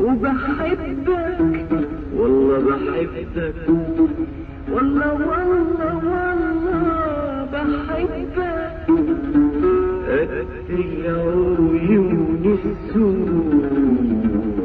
وبحبك والله بحبك والله والله والله بحبك قد العيون السود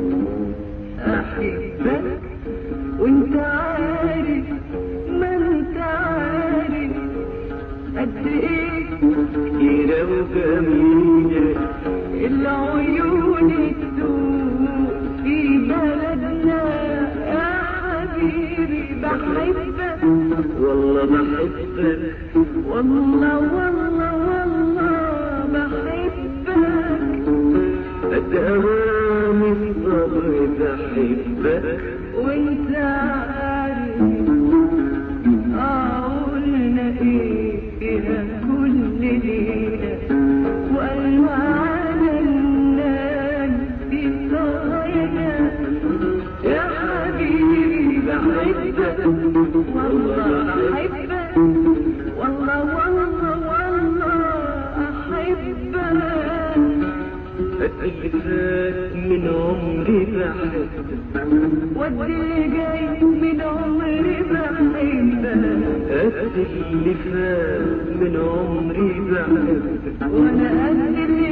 احبك وانت عارف ما انت عارف قد ايه كتيرة وجميلة العيون السوق في بلدنا يا حبيبي بحبك والله بحبك والله والله والله بحبك قد أوام الصبر بحبك وانت عارف قولنا ايه فيها كل ليلة والوعد الناس في صاينا يا حبيبي بحبك والله احبك والله والله والله احبك قد اللي فات من عمري بحبك واللي جاي من عمري بحبك قد اللي فات من عمري بحبك وانا قد اللي